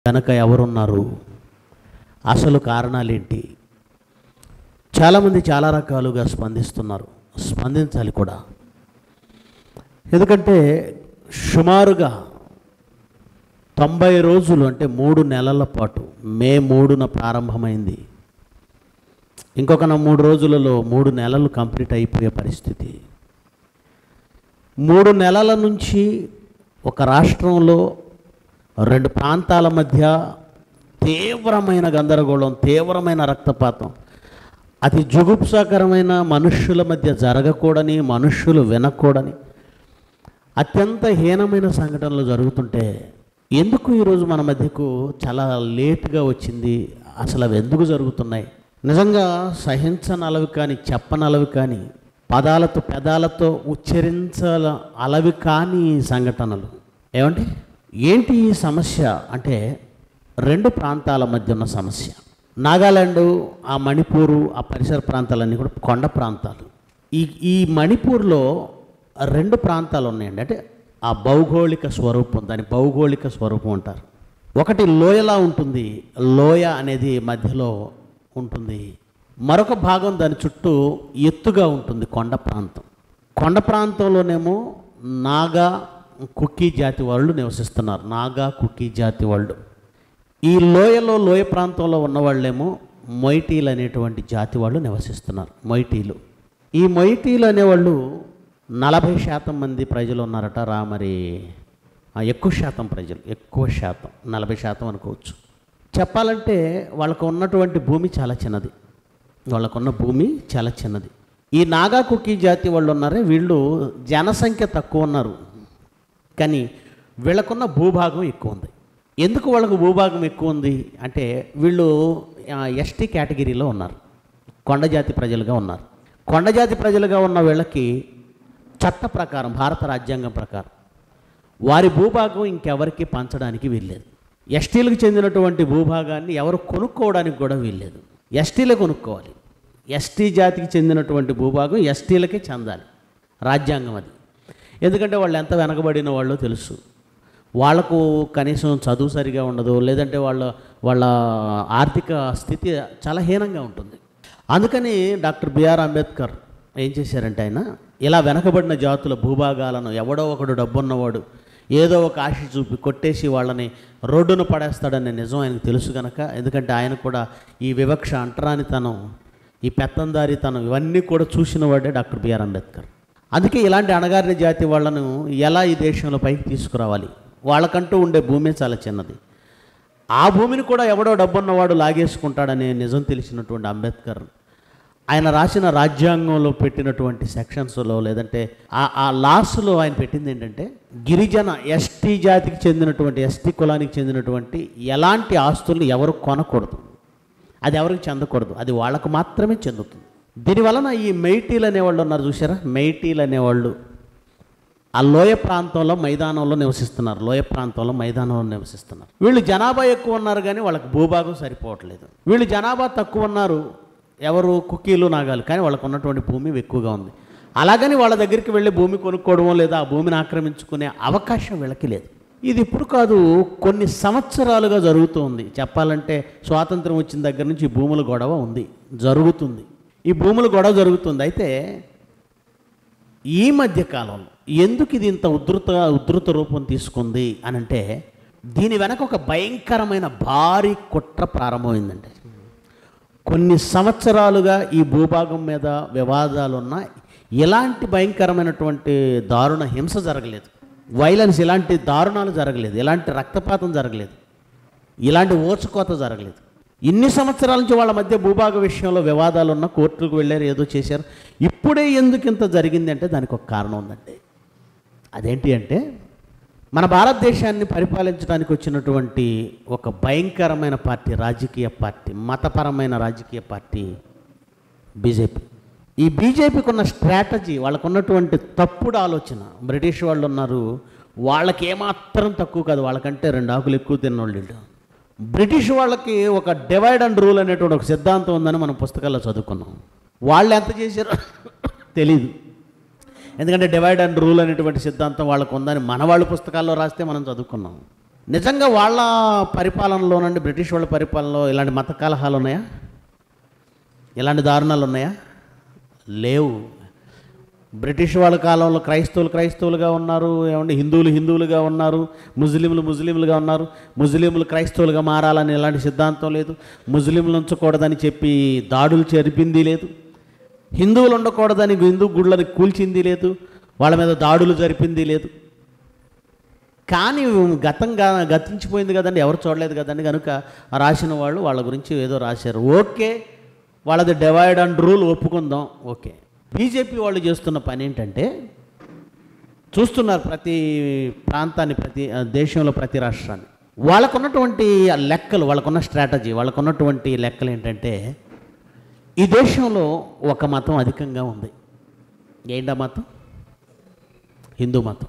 వెనక ఎవరున్నారు అసలు కారణాలేంటి చాలామంది చాలా రకాలుగా స్పందిస్తున్నారు స్పందించాలి కూడా ఎందుకంటే సుమారుగా తొంభై రోజులు అంటే మూడు నెలల పాటు మే మూడున ప్రారంభమైంది ఇంకొక నా మూడు రోజులలో మూడు నెలలు కంప్లీట్ అయిపోయే పరిస్థితి మూడు నెలల నుంచి ఒక రాష్ట్రంలో రెండు ప్రాంతాల మధ్య తీవ్రమైన గందరగోళం తీవ్రమైన రక్తపాతం అతి జుగుప్సాకరమైన మనుష్యుల మధ్య జరగకూడని మనుష్యులు వినకూడని అత్యంత హీనమైన సంఘటనలు జరుగుతుంటే ఎందుకు ఈరోజు మన మధ్యకు చాలా లేట్గా వచ్చింది అసలు అవి ఎందుకు జరుగుతున్నాయి నిజంగా సహించనలవి కానీ చెప్పనలవి కానీ పదాలతో పెదాలతో ఉచ్చరించాల అలవి కాని సంఘటనలు ఏమండి ఏంటి ఈ సమస్య అంటే రెండు ప్రాంతాల మధ్య ఉన్న సమస్య నాగాలాండ్ ఆ మణిపూరు ఆ పరిసర ప్రాంతాలన్నీ కూడా కొండ ప్రాంతాలు ఈ ఈ మణిపూర్లో రెండు ప్రాంతాలు ఉన్నాయండి అంటే ఆ భౌగోళిక స్వరూపం దాని భౌగోళిక స్వరూపం అంటారు ఒకటి లోయలా ఉంటుంది లోయ అనేది మధ్యలో ఉంటుంది మరొక భాగం దాని చుట్టూ ఎత్తుగా ఉంటుంది కొండ ప్రాంతం కొండ ప్రాంతంలోనేమో నాగా కుక్కీ జాతి వాళ్ళు నివసిస్తున్నారు నాగా కుక్కీ జాతి వాళ్ళు ఈ లోయలో లోయ ప్రాంతంలో ఉన్న వాళ్ళేమో మొయిటీలు అనేటువంటి జాతి వాళ్ళు నివసిస్తున్నారు మొయిటీలు ఈ మొయిటీలు అనేవాళ్ళు నలభై శాతం మంది ప్రజలు ఉన్నారట రా మరి ఆ, ఎక్కువ శాతం ప్రజలు ఎక్కువ శాతం నలభై శాతం అనుకోవచ్చు చెప్పాలంటే వాళ్ళకు ఉన్నటువంటి భూమి చాలా చిన్నది వాళ్ళకున్న భూమి చాలా చిన్నది ఈ నాగా కుకీ జాతి వాళ్ళు ఉన్నారే వీళ్ళు జనసంఖ్య తక్కువ ఉన్నారు కానీ వీళ్ళకున్న భూభాగం ఎక్కువ ఉంది ఎందుకు వాళ్ళకు భూభాగం ఎక్కువ ఉంది అంటే వీళ్ళు ఎస్టీ కేటగిరీలో ఉన్నారు కొండజాతి ప్రజలుగా ఉన్నారు కొండజాతి ప్రజలుగా ఉన్న వీళ్ళకి చట్ట ప్రకారం భారత రాజ్యాంగం ప్రకారం వారి భూభాగం ఇంకెవరికి పంచడానికి వీల్లేదు ఎస్టీలకు చెందినటువంటి భూభాగాన్ని ఎవరు కొనుక్కోవడానికి కూడా వీల్లేదు ఎస్టీలే కొనుక్కోవాలి ఎస్టీ జాతికి చెందినటువంటి భూభాగం ఎస్టీలకే చెందాలి రాజ్యాంగం అది ఎందుకంటే వాళ్ళు ఎంత వెనకబడిన వాళ్ళో తెలుసు వాళ్ళకు కనీసం చదువు సరిగా ఉండదు లేదంటే వాళ్ళ వాళ్ళ ఆర్థిక స్థితి చాలా హీనంగా ఉంటుంది అందుకని డాక్టర్ బిఆర్ అంబేద్కర్ ఏం చేశారంటే ఆయన ఇలా వెనకబడిన జాతుల భూభాగాలను ఎవడో ఒకడు డబ్బున్నవాడు ఏదో ఒక ఆశ చూపి కొట్టేసి వాళ్ళని రోడ్డున పడేస్తాడనే నిజం ఆయనకు తెలుసు కనుక ఎందుకంటే ఆయన కూడా ఈ వివక్ష అంటరానితనం ఈ పెత్తందారితనం ఇవన్నీ కూడా చూసిన వాడే డాక్టర్ బిఆర్ అంబేద్కర్ అందుకే ఇలాంటి అణగారిన జాతి వాళ్ళను ఎలా ఈ దేశంలో పైకి తీసుకురావాలి వాళ్ళకంటూ ఉండే భూమే చాలా చిన్నది ఆ భూమిని కూడా ఎవడో డబ్బున్నవాడు లాగేసుకుంటాడనే నిజం తెలిసినటువంటి అంబేద్కర్ ఆయన రాసిన రాజ్యాంగంలో పెట్టినటువంటి సెక్షన్స్లో లేదంటే ఆ ఆ లాస్లో ఆయన పెట్టింది ఏంటంటే గిరిజన ఎస్టీ జాతికి చెందినటువంటి ఎస్టీ కులానికి చెందినటువంటి ఎలాంటి ఆస్తుల్ని ఎవరు కొనకూడదు అది ఎవరికి చెందకూడదు అది వాళ్ళకు మాత్రమే చెందుతుంది దీనివలన ఈ మెయిటీలు అనేవాళ్ళు ఉన్నారు చూసారా మెయిటీలు అనేవాళ్ళు ఆ లోయ ప్రాంతంలో మైదానంలో నివసిస్తున్నారు లోయ ప్రాంతంలో మైదానంలో నివసిస్తున్నారు వీళ్ళు జనాభా ఎక్కువ ఉన్నారు కానీ వాళ్ళకి భూభాగం సరిపోవట్లేదు వీళ్ళు జనాభా తక్కువ ఉన్నారు ఎవరు కుక్కీలు నాగాలు కానీ వాళ్ళకు ఉన్నటువంటి భూమి ఎక్కువగా ఉంది అలాగని వాళ్ళ దగ్గరికి వెళ్ళి భూమి కొనుక్కోవడమో లేదా ఆ భూమిని ఆక్రమించుకునే అవకాశం వీళ్ళకి లేదు ఇది ఇప్పుడు కాదు కొన్ని సంవత్సరాలుగా జరుగుతుంది చెప్పాలంటే స్వాతంత్రం వచ్చిన దగ్గర నుంచి ఈ భూముల గొడవ ఉంది జరుగుతుంది ఈ భూముల గొడవ జరుగుతుంది అయితే ఈ మధ్య కాలంలో ఎందుకు ఇది ఇంత ఉధృత ఉధృత రూపం తీసుకుంది అని అంటే దీని వెనక ఒక భయంకరమైన భారీ కుట్ర ప్రారంభమైందండి కొన్ని సంవత్సరాలుగా ఈ భూభాగం మీద వివాదాలు ఉన్నాయి ఇలాంటి భయంకరమైనటువంటి దారుణ హింస జరగలేదు వైలెన్స్ ఇలాంటి దారుణాలు జరగలేదు ఇలాంటి రక్తపాతం జరగలేదు ఇలాంటి ఓచుకోత జరగలేదు ఇన్ని సంవత్సరాల నుంచి వాళ్ళ మధ్య భూభాగ విషయంలో వివాదాలు ఉన్న కోర్టులకు వెళ్ళారు ఏదో చేశారు ఇప్పుడే ఎందుకు ఇంత జరిగింది అంటే దానికి ఒక కారణం ఉందండి అదేంటి అంటే మన భారతదేశాన్ని పరిపాలించడానికి వచ్చినటువంటి ఒక భయంకరమైన పార్టీ రాజకీయ పార్టీ మతపరమైన రాజకీయ పార్టీ బీజేపీ ఈ బీజేపీకి ఉన్న స్ట్రాటజీ వాళ్ళకు ఉన్నటువంటి తప్పుడు ఆలోచన బ్రిటిష్ వాళ్ళు ఉన్నారు వాళ్ళకి ఏమాత్రం తక్కువ కాదు వాళ్ళకంటే రెండు ఆకులు ఎక్కువ తిన్నోళ్ళు వీళ్ళు. బ్రిటిష్ వాళ్ళకి ఒక డివైడ్ అండ్ రూల్ అనేటువంటి ఒక సిద్ధాంతం ఉందని మనం పుస్తకాల్లో చదువుకున్నాం వాళ్ళు ఎంత చేశారో తెలీదు ఎందుకంటే డివైడ్ అండ్ రూల్ అనేటువంటి సిద్ధాంతం వాళ్ళకు ఉందని మన వాళ్ళ పుస్తకాల్లో రాస్తే మనం చదువుకున్నాం నిజంగా వాళ్ళ పరిపాలనలో నుండి బ్రిటిష్ వాళ్ళ పరిపాలనలో ఇలాంటి మత కలహాలు ఉన్నాయా ఇలాంటి దారుణాలు ఉన్నాయా లేవు బ్రిటిష్ వాళ్ళ కాలంలో క్రైస్తవులు క్రైస్తవులుగా ఉన్నారు ఏమంటే హిందువులు హిందువులుగా ఉన్నారు ముస్లింలు ముస్లింలుగా ఉన్నారు ముస్లింలు క్రైస్తవులుగా మారాలని ఎలాంటి సిద్ధాంతం లేదు ముస్లింలు ఉంచకూడదని చెప్పి దాడులు జరిపింది లేదు హిందువులు ఉండకూడదని హిందూ గుళ్ళని కూల్చింది లేదు వాళ్ళ మీద దాడులు జరిపింది లేదు కానీ గతంగా గతించిపోయింది కదండి ఎవరు చూడలేదు కదండి కనుక ఆ రాసిన వాళ్ళు వాళ్ళ గురించి ఏదో రాశారు ఓకే వాళ్ళది డివైడ్ అండ్ రూల్ ఒప్పుకుందాం ఓకే బీజేపీ వాళ్ళు చేస్తున్న పని ఏంటంటే చూస్తున్నారు ప్రతి ప్రాంతాన్ని ప్రతి ఆ, దేశంలో ప్రతి రాష్ట్రాన్ని వాళ్ళకున్నటువంటి ఆ లెక్కలు వాళ్ళకున్న స్ట్రాటజీ వాళ్ళకున్నటువంటి లెక్కలు ఏంటంటే ఈ దేశంలో ఒక మతం అధికంగా ఉంది ఏంటా మతం హిందూ మతం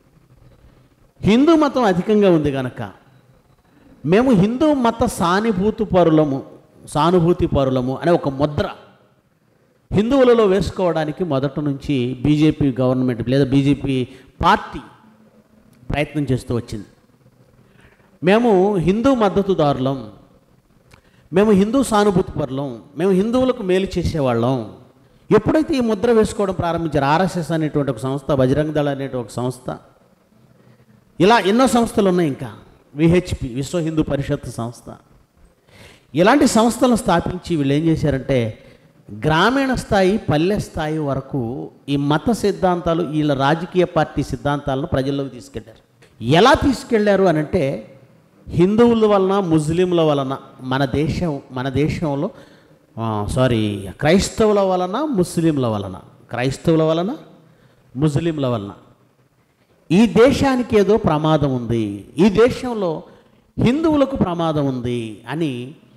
హిందూ మతం అధికంగా ఉంది కనుక మేము హిందూ మత సానుభూతి పరులము సానుభూతి పరులము అనే ఒక ముద్ర హిందువులలో వేసుకోవడానికి మొదట నుంచి బీజేపీ గవర్నమెంట్ లేదా బీజేపీ పార్టీ ప్రయత్నం చేస్తూ వచ్చింది మేము హిందూ మద్దతుదారులం మేము హిందూ సానుభూతి పరులం మేము హిందువులకు మేలు చేసేవాళ్ళం ఎప్పుడైతే ఈ ముద్ర వేసుకోవడం ప్రారంభించారు ఆర్ఎస్ఎస్ అనేటువంటి ఒక సంస్థ బజరంగ దళ అనేటువంటి ఒక సంస్థ ఇలా ఎన్నో సంస్థలు ఉన్నాయి ఇంకా విహెచ్పి విశ్వ హిందూ పరిషత్ సంస్థ ఇలాంటి సంస్థలను స్థాపించి వీళ్ళు ఏం చేశారంటే గ్రామీణ స్థాయి పల్లె స్థాయి వరకు ఈ మత సిద్ధాంతాలు వీళ్ళ రాజకీయ పార్టీ సిద్ధాంతాలను ప్రజల్లోకి తీసుకెళ్లారు ఎలా తీసుకెళ్లారు అని అంటే హిందువుల వలన ముస్లింల వలన మన దేశం మన దేశంలో ఆ, సారీ క్రైస్తవుల వలన ముస్లింల వలన క్రైస్తవుల వలన ముస్లింల వలన ఈ దేశానికి ఏదో ప్రమాదం ఉంది ఈ దేశంలో హిందువులకు ప్రమాదం ఉంది అని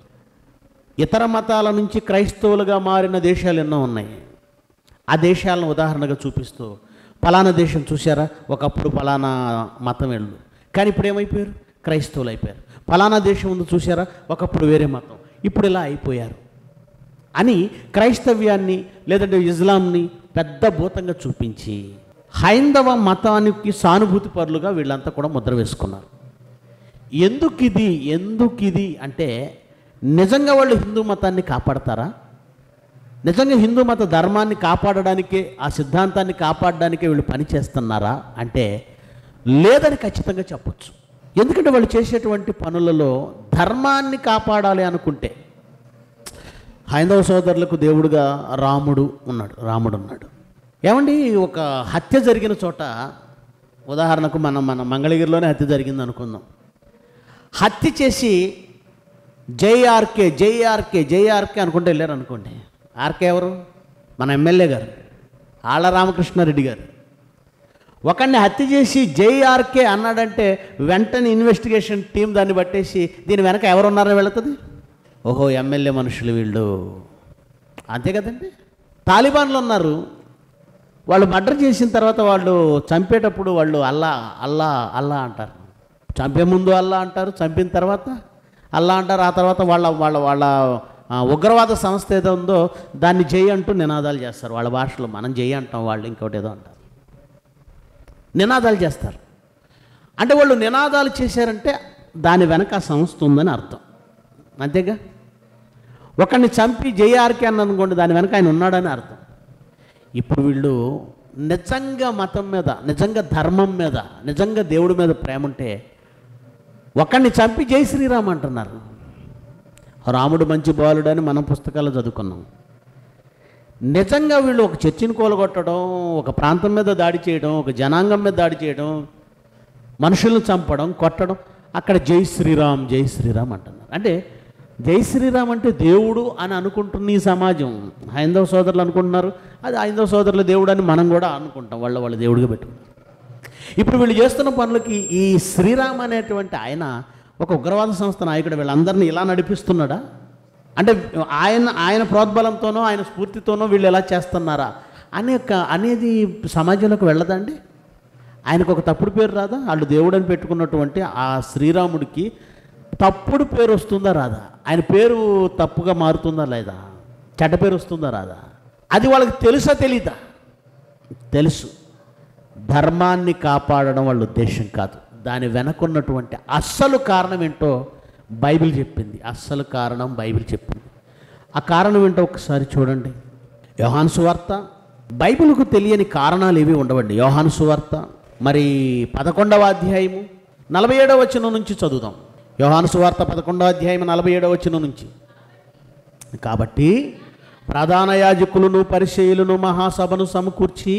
ఇతర మతాల నుంచి క్రైస్తవులుగా మారిన దేశాలు ఎన్నో ఉన్నాయి ఆ దేశాలను ఉదాహరణగా చూపిస్తూ పలానా దేశం చూసారా ఒకప్పుడు పలానా మతం వెళ్ళు కానీ ఇప్పుడు ఏమైపోయారు క్రైస్తవులు అయిపోయారు పలానా దేశం ఉంది చూసారా ఒకప్పుడు వేరే మతం ఇప్పుడు ఇలా అయిపోయారు అని క్రైస్తవ్యాన్ని లేదంటే ఇస్లాంని పెద్ద భూతంగా చూపించి హైందవ మతానికి సానుభూతి పరులుగా వీళ్ళంతా కూడా ముద్ర వేసుకున్నారు ఎందుకు ఇది ఎందుకు ఇది అంటే నిజంగా వాళ్ళు హిందూ మతాన్ని కాపాడతారా నిజంగా హిందూ మత ధర్మాన్ని కాపాడడానికే ఆ సిద్ధాంతాన్ని కాపాడడానికే వీళ్ళు పని చేస్తున్నారా అంటే లేదని ఖచ్చితంగా చెప్పొచ్చు ఎందుకంటే వాళ్ళు చేసేటువంటి పనులలో ధర్మాన్ని కాపాడాలి అనుకుంటే హైందవ సోదరులకు దేవుడుగా రాముడు ఉన్నాడు రాముడు ఉన్నాడు ఏమండి ఒక హత్య జరిగిన చోట ఉదాహరణకు మనం మన మంగళగిరిలోనే హత్య జరిగింది అనుకుందాం హత్య చేసి జైఆర్కే జైఆర్కే జైఆర్కే అనుకుంటే వెళ్ళారు అనుకోండి ఆర్కే ఎవరు మన ఎమ్మెల్యే గారు ఆళ్ళ రామకృష్ణారెడ్డి గారు ఒకడిని హత్య చేసి జైఆర్కే అన్నాడంటే వెంటనే ఇన్వెస్టిగేషన్ టీం దాన్ని పట్టేసి దీని వెనక ఎవరున్నారో వెళుతుంది ఓహో ఎమ్మెల్యే మనుషులు వీళ్ళు అంతే కదండి తాలిబాన్లు ఉన్నారు వాళ్ళు మర్డర్ చేసిన తర్వాత వాళ్ళు చంపేటప్పుడు వాళ్ళు అల్లా అల్లా అల్లా అంటారు చంపే ముందు అల్లా అంటారు చంపిన తర్వాత అల్లా అంటారు ఆ తర్వాత వాళ్ళ వాళ్ళ వాళ్ళ ఆ, ఉగ్రవాద సంస్థ ఏదో ఉందో దాన్ని జై అంటూ నినాదాలు చేస్తారు వాళ్ళ భాషలో మనం జై అంటాం వాళ్ళు ఇంకోటి ఏదో అంటారు నినాదాలు చేస్తారు అంటే వాళ్ళు నినాదాలు చేశారంటే దాని వెనక ఆ సంస్థ ఉందని అర్థం అంతేగా ఒకరిని చంపి జేఆర్కే అని అనుకోండి దాని వెనక ఆయన ఉన్నాడని అర్థం ఇప్పుడు వీళ్ళు నిజంగా మతం మీద నిజంగా ధర్మం మీద నిజంగా దేవుడి మీద ప్రేమ ఉంటే ఒకరిని చంపి జై శ్రీరామ్ అంటున్నారు రాముడు మంచి బాలుడు అని మనం పుస్తకాల్లో చదువుకున్నాం నిజంగా వీళ్ళు ఒక చర్చిని కూలగొట్టడం ఒక ప్రాంతం మీద దాడి చేయడం ఒక జనాంగం మీద దాడి చేయడం మనుషులను చంపడం కొట్టడం అక్కడ జై శ్రీరామ్ జై శ్రీరామ్ అంటున్నారు అంటే జై శ్రీరామ్ అంటే దేవుడు అని అనుకుంటున్న ఈ సమాజం హైందవ సోదరులు అనుకుంటున్నారు అది హైందవ సోదరుల దేవుడు అని మనం కూడా అనుకుంటాం వాళ్ళ వాళ్ళ దేవుడిగా పెట్టుకుంటాం ఇప్పుడు వీళ్ళు చేస్తున్న పనులకి ఈ శ్రీరామ్ అనేటువంటి ఆయన ఒక ఉగ్రవాద సంస్థ నాయకుడు వీళ్ళందరినీ ఇలా నడిపిస్తున్నాడా అంటే ఆయన ఆయన ప్రోద్బలంతోనో ఆయన స్ఫూర్తితోనో వీళ్ళు ఎలా చేస్తున్నారా అనే ఒక అనేది సమాజంలోకి వెళ్ళదండి ఆయనకు ఒక తప్పుడు పేరు రాదా వాళ్ళు దేవుడని పెట్టుకున్నటువంటి ఆ శ్రీరాముడికి తప్పుడు పేరు వస్తుందా రాదా ఆయన పేరు తప్పుగా మారుతుందా లేదా చెడ్డ పేరు వస్తుందా రాదా అది వాళ్ళకి తెలుసా తెలీదా తెలుసు ధర్మాన్ని కాపాడడం వాళ్ళ ఉద్దేశం కాదు దాని వెనకున్నటువంటి అస్సలు కారణం ఏంటో బైబిల్ చెప్పింది అస్సలు కారణం బైబిల్ చెప్పింది ఆ కారణం ఏంటో ఒకసారి చూడండి యోహాను సువార్త బైబిల్కు తెలియని కారణాలు ఏవి ఉండవండి యోహాను సువార్త మరి పదకొండవ అధ్యాయము నలభై ఏడవ వచనం నుంచి చదువుదాం యోహాను సువార్త పదకొండవ అధ్యాయం నలభై ఏడవ వచనం నుంచి కాబట్టి ప్రధాన యాజకులను పరిచయులను మహాసభను సమకూర్చి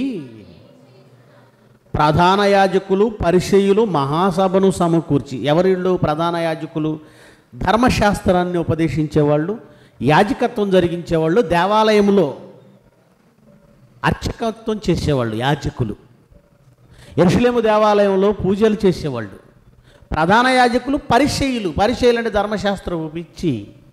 ప్రధాన యాజకులు పరిచయులు మహాసభను సమకూర్చి ఎవరిళ్ళు ప్రధాన యాజకులు ధర్మశాస్త్రాన్ని ఉపదేశించేవాళ్ళు యాజకత్వం జరిగించేవాళ్ళు దేవాలయంలో అర్చకత్వం చేసేవాళ్ళు యాజకులు ఎరుసలేము దేవాలయంలో పూజలు చేసేవాళ్ళు ప్రధాన యాజకులు పరిచయులు పరిచయులు అంటే ధర్మశాస్త్రం ఇచ్చి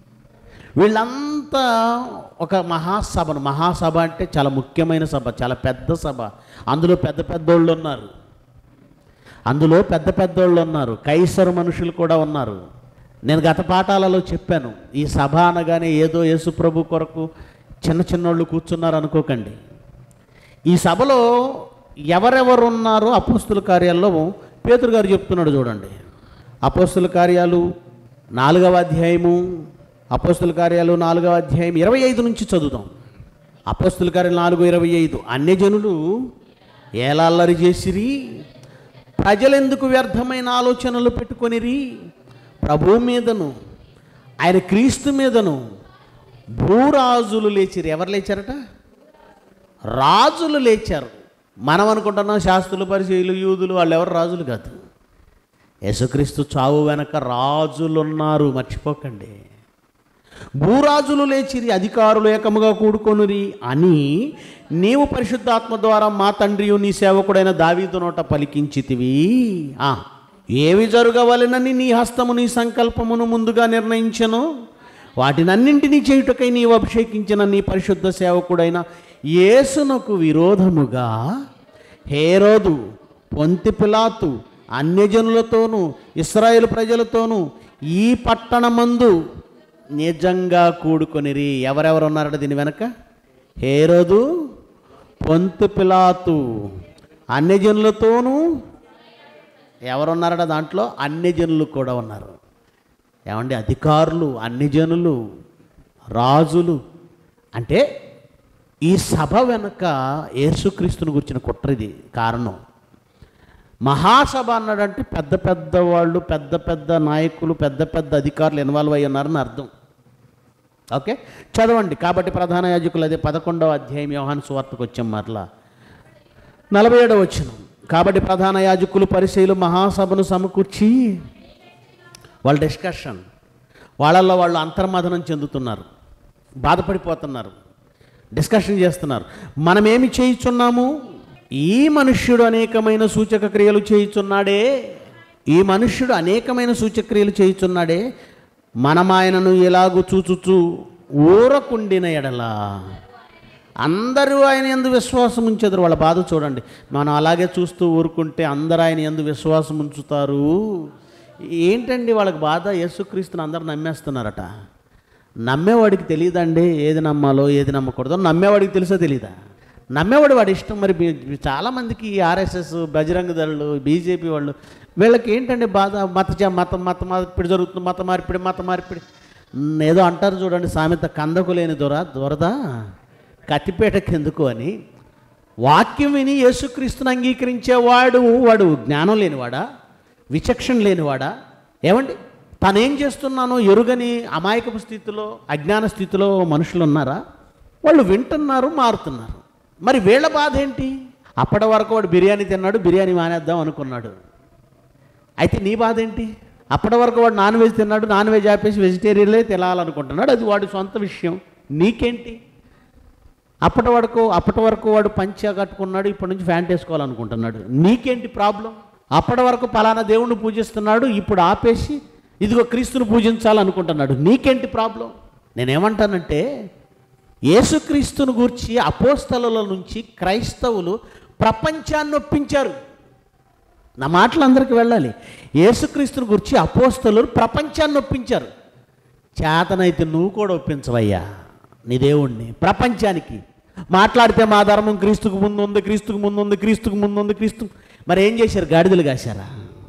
వీళ్ళంతా ఒక మహాసభను మహాసభ అంటే చాలా ముఖ్యమైన సభ చాలా పెద్ద సభ అందులో పెద్ద పెద్దోళ్ళు ఉన్నారు అందులో పెద్ద పెద్దోళ్ళు ఉన్నారు కైసరు మనుషులు కూడా ఉన్నారు నేను గత పాఠాలలో చెప్పాను ఈ సభ అనగానే ఏదో యేసుప్రభు కొరకు చిన్న చిన్నోళ్ళు కూర్చున్నారు అనుకోకండి ఈ సభలో ఎవరెవరు ఉన్నారో అపోస్తుల కార్యాల్లో పేతురు గారు చెప్తున్నాడు చూడండి అపోస్తుల కార్యాలు నాలుగవ అధ్యాయము అపోస్తుల కార్యాలు నాలుగవ అధ్యాయం ఇరవై ఐదు నుంచి చదువుదాం అపోస్తుల కార్యాలు నాలుగు ఇరవై ఐదు అన్యజనులు ఎలా అల్లరి చేసిరి ప్రజలెందుకు వ్యర్థమైన ఆలోచనలు పెట్టుకొనిరి ప్రభు మీదను ఆయన క్రీస్తు మీదను భూరాజులు లేచిరు ఎవరు లేచారట రాజులు లేచారు మనం అనుకుంటున్నాం శాస్త్రులు పరిచయులు యూదులు వాళ్ళు ఎవరు రాజులు కాదు యేసుక్రీస్తు చావు వెనక రాజులు ఉన్నారు మర్చిపోకండి భూరాజులు లేచిరి అధికారులు ఏకముగా కూడుకొనురి అని నీవు పరిశుద్ధాత్మ ద్వారా మా తండ్రియు నీ సేవకుడైన దావీదు నోట పలికించితివి ఆ, ఏవి జరగవలెనని నీ హస్తము నీ సంకల్పమును ముందుగా నిర్ణయించను వాటినన్నింటినీ చేయుటకై నీవు అభిషేకించిన నీ పరిశుద్ధ సేవకుడైన యేసునకు విరోధముగా హేరోదు పొంతి పిలాతు అన్యజనులతోనూ ఇస్రాయేల్ ప్రజలతోనూ ఈ పట్టణమందు నిజంగా కూడుకొనిరి ఎవరెవరు ఉన్నారట దీని వెనక హేరోదు పొంతు పిలాతు అన్యజనులతోనూ ఎవరున్నారట దాంట్లో అన్యజనులు కూడా ఉన్నారు ఏమండి అధికారులు అన్యజనులు రాజులు అంటే ఈ సభ వెనుక యేసుక్రీస్తుని గురించిన కుట్రది కారణం మహాసభ అన్నాడంటే పెద్ద పెద్ద వాళ్ళు పెద్ద పెద్ద నాయకులు పెద్ద పెద్ద అధికారులు ఇన్వాల్వ్ అయి ఉన్నారని అర్థం ఓకే చదవండి కాబట్టి ప్రధాన యాజకులు అదే పదకొండవ అధ్యాయం యోహాను సువార్తకు వచ్చాం మరలా నలభై ఏడవ వచ్చిన కాబట్టి ప్రధాన యాజకులు పరిశీలు మహాసభను సమకూర్చి వాళ్ళ డిస్కషన్ వాళ్ళల్లో వాళ్ళు అంతర్మథనం చెందుతున్నారు బాధపడిపోతున్నారు డిస్కషన్ చేస్తున్నారు మనం ఏమి చేయుచున్నాము ఈ మనుష్యుడు అనేకమైన సూచక క్రియలు చేయుచున్నాడే ఈ మనుష్యుడు అనేకమైన సూచక్రియలు చేయుచున్నాడే మనం ఆయనను ఎలాగూ చూచుచూ ఊరకుండిన ఎడలా అందరూ ఆయన ఎందు విశ్వాసం ఉంచేదారు వాళ్ళ బాధ చూడండి మనం అలాగే చూస్తూ ఊరుకుంటే అందరూ ఆయన ఎందు విశ్వాసం ఉంచుతారు ఏంటండి వాళ్ళకి బాధ యేసుక్రీస్తుని అందరూ నమ్మేస్తున్నారట నమ్మేవాడికి తెలియదండి ఏది నమ్మాలో ఏది నమ్మకూడదో నమ్మేవాడికి తెలుసో తెలీదా నమ్మేవాడు వాడి ఇష్టం మరి బీ- చాలామందికి ఈ ఆర్ఎస్ఎస్ బజరంగ దళాలు బీజేపీ వాళ్ళు వీళ్ళకి ఏంటండి బాధ మత జ- మతం మత మార్పిడి జరుగుతుంది మత మార్పిడి మత మార్పిడి ఉమ్, ఏదో అంటారు చూడండి సామెత కందకు లేని దొర దొరద కత్తిపేటకి ఎందుకు అని వాక్యం విని యేసుక్రీస్తుని అంగీకరించేవాడు వాడు జ్ఞానం లేనివాడా విచక్షణ లేనివాడా ఏమండి తనేం చేస్తున్నానో ఎరుగని అమాయకపు స్థితిలో అజ్ఞాన స్థితిలో మనుషులు ఉన్నారా వాళ్ళు వింటున్నారు మారుతున్నారు మరి వీళ్ళ బాధ ఏంటి అప్పటి వరకు వాడు బిర్యానీ తిన్నాడు బిర్యానీ మానేద్దాం అనుకున్నాడు అయితే నీ బాధ ఏంటి అప్పటి వరకు వాడు నాన్ వెజ్ తిన్నాడు నాన్ వెజ్ ఆపేసి వెజిటేరియన్లే తినాలనుకుంటున్నాడు అది వాడి సొంత విషయం నీకేంటి అప్పటి వరకు అప్పటి వరకు వాడు పంచ కట్టుకున్నాడు ఇప్పటి నుంచి ఫ్యాంట్ వేసుకోవాలనుకుంటున్నాడు నీకేంటి ప్రాబ్లం అప్పటి వరకు పలానా దేవుణ్ణి పూజిస్తున్నాడు ఇప్పుడు ఆపేసి ఇదిగో క్రీస్తుని పూజించాలనుకుంటున్నాడు నీకేంటి ప్రాబ్లం నేనేమంటానంటే యేసుక్రీస్తుని గూర్చి అపోస్తలుల నుంచి క్రైస్తవులు ప్రపంచాన్ని ఒప్పించారు నా మాటలు అందరికీ వెళ్ళాలి యేసుక్రీస్తుని గురించి అపోస్తలు ప్రపంచాన్ని ఒప్పించారు చేతనైతే నువ్వు కూడా ఒప్పించవయ్యా నీ దేవుణ్ణి ప్రపంచానికి మాట్లాడితే మా ధర్మం క్రీస్తుకు ముందు ఉంది క్రీస్తుకు ముందు ఉంది క్రీస్తుకు ముందు ఉంది క్రీస్తు మరి ఏం చేశారు గాడిదలు కాశారా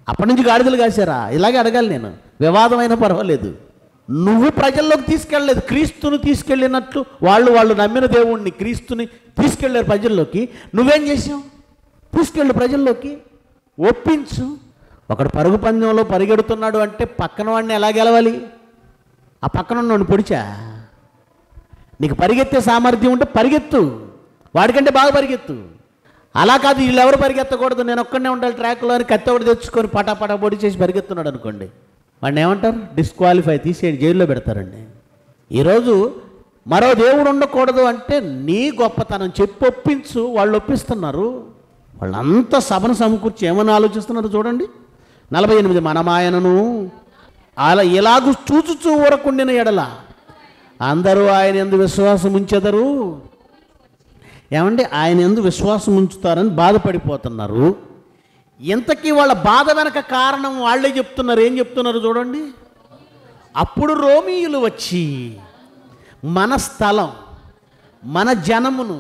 అప్పటి నుంచి గాడిదలు కాశారా ఇలాగే అడగాలి నేను వివాదమైనా పర్వాలేదు నువ్వు ప్రజల్లోకి తీసుకెళ్ళలేదు క్రీస్తుని తీసుకెళ్ళినట్లు వాళ్ళు వాళ్ళు నమ్మిన దేవుణ్ణి క్రీస్తుని తీసుకెళ్ళారు ప్రజల్లోకి నువ్వేం చేసావు తీసుకెళ్ళు ప్రజల్లోకి ఒప్పించు ఒకడు పరుగు పందెంలో పరిగెడుతున్నాడు అంటే పక్కన వాడిని ఎలా గెలవాలి ఆ పక్కన ఉన్నవాడిని పొడిచా నీకు పరిగెత్తే సామర్థ్యం ఉంటే పరిగెత్తు వాడికంటే బాగా పరిగెత్తు అలా కాదు వీళ్ళు ఎవరు పరిగెత్తకూడదు నేను ఒక్కడనే ఉండాలి ట్రాక్లో అని కత్తి ఒకటి తెచ్చుకొని పటా పటా పొడి చేసి పరిగెత్తున్నాడు అనుకోండి వాడిని ఏమంటారు డిస్క్వాలిఫై తీసేయండి జైల్లో పెడతారండి ఈరోజు మరో దేవుడు ఉండకూడదు అంటే నీ గొప్పతనం చెప్పి ఒప్పించు వాళ్ళు ఒప్పిస్తున్నారు వాళ్ళంతా సభను సమకూర్చి ఏమని ఆలోచిస్తున్నారు చూడండి నలభై ఎనిమిది మనమాయనను అలా ఇలాగూ చూచుచూ ఊరకుండిన ఎడల అందరూ ఆయన ఎందు విశ్వాసం ఉంచెదరు ఏమండి ఆయన ఎందు విశ్వాసం ఉంచుతారని బాధపడిపోతున్నారు ఇంతకీ వాళ్ళ బాధ వెనక కారణం వాళ్ళే చెప్తున్నారు ఏం చెప్తున్నారు చూడండి అప్పుడు రోమీయులు వచ్చి మన స్థలం మన జనమును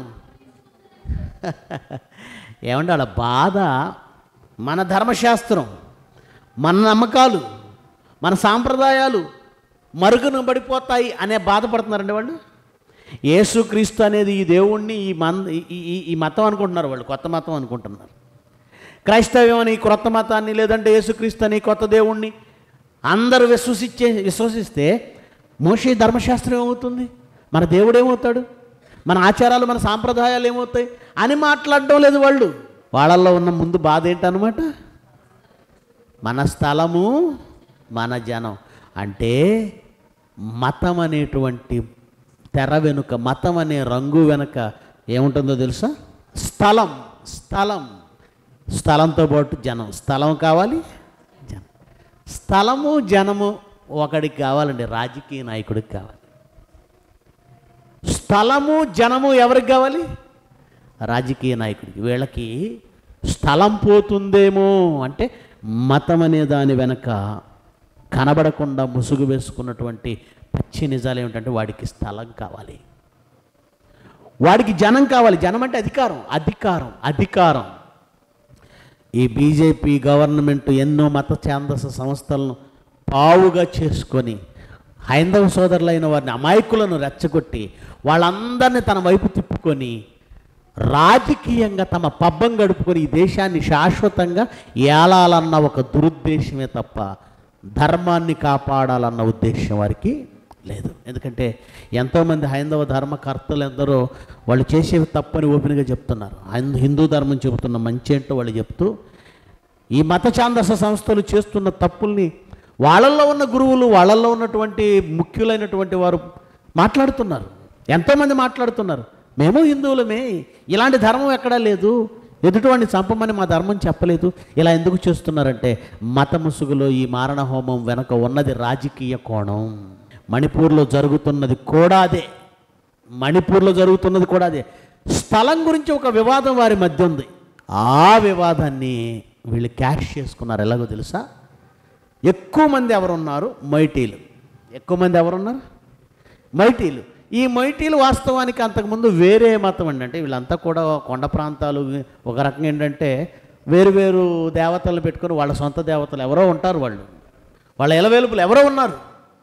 ఏమంటే వాళ్ళ బాధ మన ధర్మశాస్త్రం మన నమ్మకాలు మన సాంప్రదాయాలు మరుగున పడిపోతాయి అనే బాధపడుతున్నారండి వాళ్ళు యేసుక్రీస్తు అనేది ఈ దేవుణ్ణి ఈ మన్ ఈ- ఈ- ఈ మతం అనుకుంటున్నారు వాళ్ళు కొత్త మతం అనుకుంటున్నారు క్రైస్తవ్యం అని క్రొత్త మతాన్ని లేదంటే యేసుక్రీస్తు అని కొత్త దేవుణ్ణి అందరూ విశ్వసించే విశ్వసిస్తే మోషే ధర్మశాస్త్రం ఏమవుతుంది మన దేవుడు ఏమవుతాడు మన ఆచారాలు మన సాంప్రదాయాలు ఏమవుతాయి అని మాట్లాడడం లేదు వాళ్ళు వాళ్ళల్లో ఉన్న ముందు బాధ ఏంటనమాట మన స్థలము మన జనం అంటే మతం అనేటువంటి తెర వెనుక మతం అనే రంగు వెనుక ఏముంటుందో తెలుసా స్థలం స్థలం స్థలంతో పాటు జనం స్థలం కావాలి జనం స్థలము జనము ఒకడికి కావాలండి రాజకీయ నాయకుడికి కావాలి స్థలము జనము ఎవరికి కావాలి రాజకీయ నాయకుడికి వీళ్ళకి స్థలం పోతుందేమో అంటే మతం అనే దాని వెనక కనబడకుండా ముసుగు వేసుకున్నటువంటి పచ్చి నిజాలు ఏమిటంటే వాడికి స్థలం కావాలి వాడికి జనం కావాలి జనం అంటే అధికారం అధికారం అధికారం ఈ బీజేపీ గవర్నమెంట్ ఎన్నో మత ఛాందస సంస్థలను పావుగా చేసుకొని హైందవ సోదరులైన వారిని అమాయకులను రెచ్చగొట్టి వాళ్ళందరినీ తన వైపు తిప్పుకొని రాజకీయంగా తమ పబ్బం గడుపుకొని ఈ దేశాన్ని శాశ్వతంగా ఏలాలన్న ఒక దురుద్దేశమే తప్ప ధర్మాన్ని కాపాడాలన్న ఉద్దేశం వారికి లేదు ఎందుకంటే ఎంతోమంది హైందవ ధర్మకర్తలు ఎందరో వాళ్ళు చేసేవి తప్పని ఓపెన్గా చెప్తున్నారు హైందూ- హిందూ ధర్మం చెబుతున్న మంచి ఏంటో వాళ్ళు చెప్తూ ఈ మత ఛాందస సంస్థలు చేస్తున్న తప్పుల్ని వాళ్ళల్లో ఉన్న గురువులు వాళ్ళల్లో ఉన్నటువంటి ముఖ్యులైనటువంటి వారు మాట్లాడుతున్నారు ఎంతోమంది మాట్లాడుతున్నారు మేము హిందువులమే ఇలాంటి ధర్మం ఎక్కడా లేదు ఎదుటివాడిని చంపమని మా ధర్మం చెప్పలేదు ఇలా ఎందుకు చేస్తున్నారంటే మత ముసుగులో ఈ మారణ హోమం వెనక ఉన్నది రాజకీయ కోణం మణిపూర్లో జరుగుతున్నది కూడా అదే మణిపూర్లో జరుగుతున్నది కూడా అదే స్థలం గురించి ఒక వివాదం వారి మధ్య ఉంది ఆ వివాదాన్ని వీళ్ళు క్యాష్ చేసుకున్నారు ఎలాగో తెలుసా ఎక్కువ మంది ఎవరున్నారు మైటీలు ఎక్కువ మంది ఎవరున్నారు మైటీలు ఈ మైటీలు వాస్తవానికి అంతకుముందు వేరే మతం అండి అంటే వీళ్ళంతా కూడా కొండ ప్రాంతాలు ఒక రకంగా ఏంటంటే వేరు వేరు దేవతలు పెట్టుకొని వాళ్ళ సొంత దేవతలు ఎవరో ఉంటారు వాళ్ళు వాళ్ళ ఎలవేలుపులు ఎవరో ఉన్నారు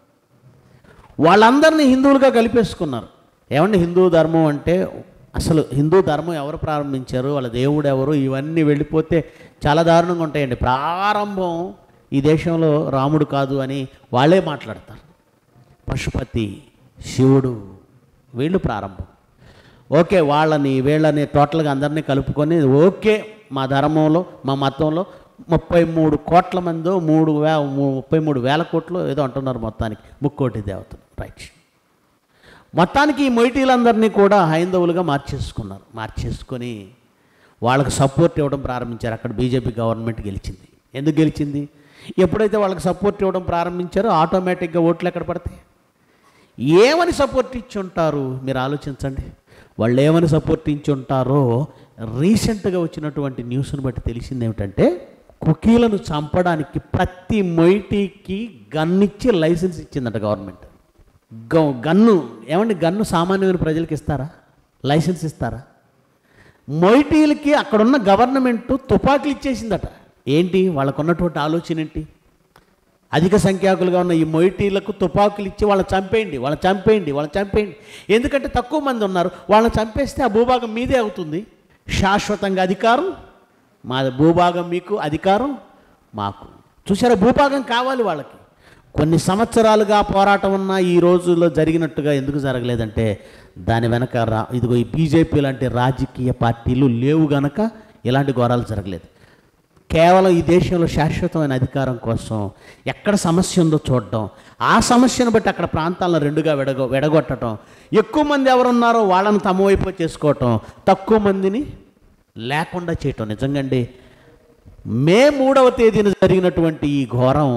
వాళ్ళందరినీ హిందువులుగా కలిపేసుకున్నారు ఏమండి హిందూ ధర్మం అంటే అసలు హిందూ ధర్మం ఎవరు ప్రారంభించారు వాళ్ళ దేవుడు ఎవరు ఇవన్నీ వెళ్ళిపోతే చాలా దారుణంగా ఉంటాయండి ప్రారంభం ఈ దేశంలో రాముడు కాదు అని వాళ్ళే మాట్లాడతారు పశుపతి శివుడు వీళ్ళు ప్రారంభం ఓకే వాళ్ళని వీళ్ళని టోటల్గా అందరినీ కలుపుకొని ఓకే మా ధర్మంలో మా మతంలో ముప్పై మూడు కోట్ల మందో మూడు వే ము- ముప్పై మూడు వేల కోట్లు ఏదో అంటున్నారు మొత్తానికి ముక్కోటి దేవతలు రైట్ మొత్తానికి ఈ మొయిటీలందరినీ కూడా హైందవులుగా మార్చేసుకున్నారు మార్చేసుకొని వాళ్ళకి సపోర్ట్ ఇవ్వడం ప్రారంభించారు అక్కడ బీజేపీ గవర్నమెంట్ గెలిచింది ఎందుకు గెలిచింది ఎప్పుడైతే వాళ్ళకి సపోర్ట్ ఇవ్వడం ప్రారంభించారో ఆటోమేటిక్గా ఓట్లు ఎక్కడ పడతాయి ఏమని సపోర్ట్ ఇచ్చి ఉంటారు మీరు ఆలోచించండి వాళ్ళు ఏమని సపోర్ట్ ఇచ్చి ఉంటారో రీసెంట్గా వచ్చినటువంటి న్యూస్ని బట్టి తెలిసింది ఏమిటంటే కుకీలను చంపడానికి ప్రతి మొయిటీకి గన్నిచ్చి లైసెన్స్ ఇచ్చిందట గవర్నమెంట్ గ- గన్ను ఏమండి గన్ను సామాన్యమైన ప్రజలకు ఇస్తారా లైసెన్స్ ఇస్తారా మొయిటీలకి అక్కడున్న గవర్నమెంట్ తుపాకులు ఇచ్చేసిందట ఏంటి వాళ్ళకున్నటువంటి ఆలోచన ఏంటి అధిక సంఖ్యాకులుగా ఉన్న ఈ మొయిటీలకు తుపాకులు ఇచ్చి వాళ్ళని చంపేయండి వాళ్ళని చంపేయండి వాళ్ళని చంపేయండి ఎందుకంటే తక్కువ మంది ఉన్నారు వాళ్ళని చంపేస్తే ఆ భూభాగం మీదే అవుతుంది శాశ్వతంగా అధికారం మా భూభాగం మీకు అధికారం మాకు చూసారా భూభాగం కావాలి వాళ్ళకి కొన్ని సంవత్సరాలుగా పోరాటం ఉన్న ఈ రోజుల్లో జరిగినట్టుగా ఎందుకు జరగలేదంటే దాని వెనక రా ఇదిగో ఈ బీజేపీ లాంటి రాజకీయ పార్టీలు లేవు గనక ఇలాంటి ఘోరాలు జరగలేదు కేవలం ఈ దేశంలో శాశ్వతమైన అధికారం కోసం ఎక్కడ సమస్య ఉందో చూడటం ఆ సమస్యను బట్టి అక్కడ ప్రాంతాలను రెండుగా విడగొ విడగొట్టడం ఎక్కువ మంది ఎవరున్నారో వాళ్ళని తమ వైపు చేసుకోవటం తక్కువ మందిని లేకుండా చేయటం నిజంగండి మే మూడవ తేదీన జరిగినటువంటి ఈ ఘోరం